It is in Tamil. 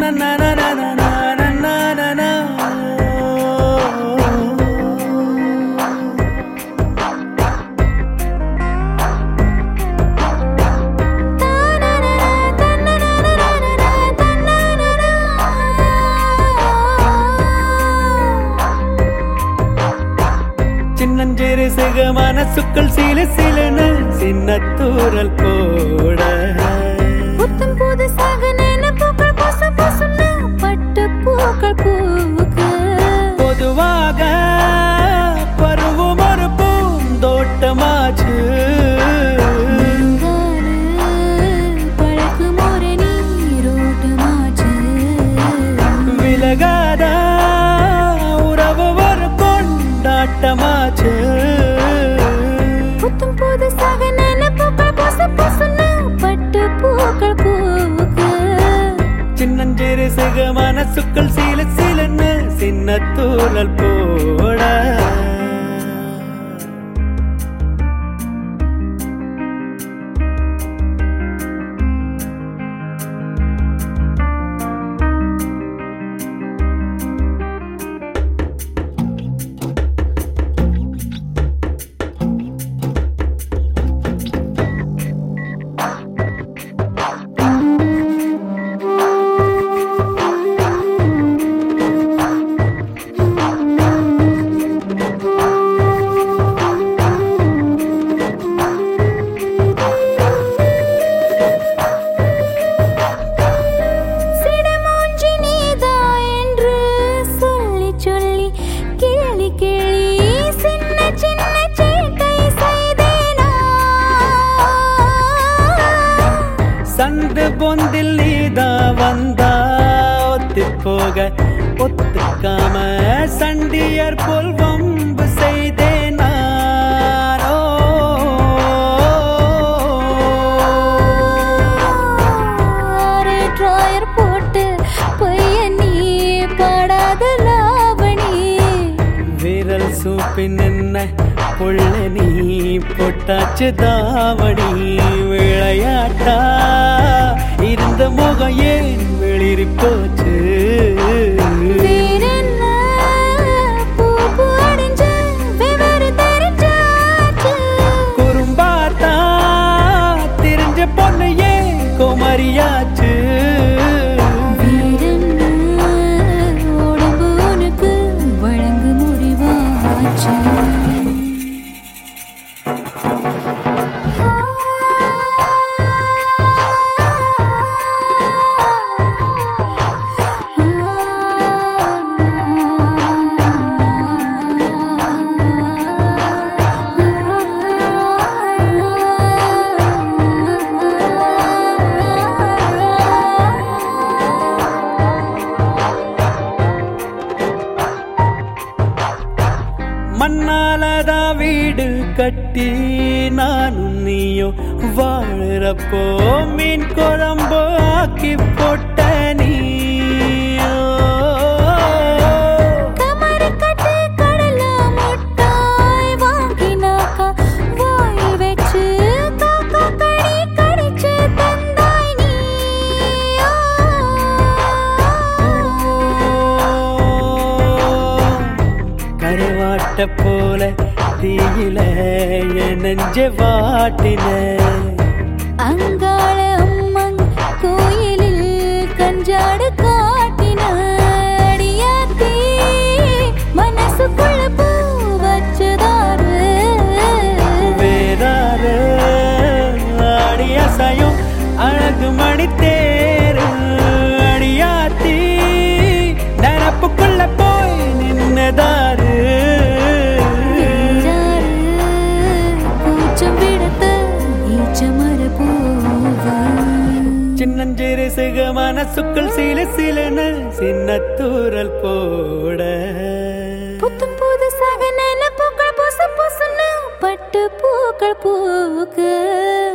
சின்னஞ்சிறு சிக மனசுக்குள் சில சிலனு சின்ன தூரல் போட புத்தம் புதுசாக நினைப்புகள் பொச பொசுன்னு பட்டு பூக்கள் பூக்கு பொதுவாக பருவம் ஒரு பூந்தோட்டமாச்சு பழக்கும் ஒரு நீரோட்டமாச்சு விலகாத உறவு ஒரு கொண்டாட்டமாச்சு புத்தம் புதுசாக நினைப்புகள் பொச பொசுன்னு பட்டு பூக்கள் பூக்கு சின்னஞ்சிறு சிக மனசுக்குள் சில சிலன்னு சின்ன தூரல் போட சிடமூஞ்சி நீதா என்று சொல்லி சொல்லி கேலி கேலி சின்ன சின்ன சேட்டை செய்தேனா சந்து பொந்தில் நீதா வந்தா ஒத்து போக ஒத்துக்காம சண்டியர் போல் வம்பு செய்தேன் நானோ ஆறு ட்ராயர் போட்டு பையன் நீ பாடாத லாவணி விரல் சூப்பின் என்ன புள்ள நீ பொட்டாச்சு தாவணி விளையாட்டா இருந்த முகம் ஏன் வெளிரி போச்சு வேறென்ன பூ பூ அடைஞ்ச விவரம் தெரிஞ்சாச்சு குறும்பாத்தா தெரிஞ்ச பொண்ணு ஏன் குமரியாச்சு வேறென்ன உடம்பு உனக்கு வழங்கு முடிவாச்சு மண்ணாலதா வீடு கட்டி நானும் நீயும் வாழறப்போ மீன் குழம்பு ஆக்கி போட்ட நீயோ கமரு கட்டு கடல முட்டாய் வாங்கினாக்கா வாயில் வச்சு காக்கா கடி கடிச்சு தந்தாய் நீயோ கருவாட்ட போல தீயில என் நெஞ்ச வாட்டின அங்காள அம்மன் கோயிலில் கஞ்சாடு காட்டின அடியாத்தி மனசுக்குள்ள பூ வச்சதாரு வேறாறு ஆடி அசையும் அழகு மணி தேரு அடியாத்தி நினப்புக்குள்ள போய் நின்னதாரு வீராரு கூச்சம் விடத்த ஈச்சமர பூவா சின்னஞ்சிறு சிக மனசுக்குள் சில சிலன சின்ன தூரல் போட புத்தம் புதுசாக நினைப்புகள் பொசு பொசுன்னு பட்டு பூக்கள் பூக்கு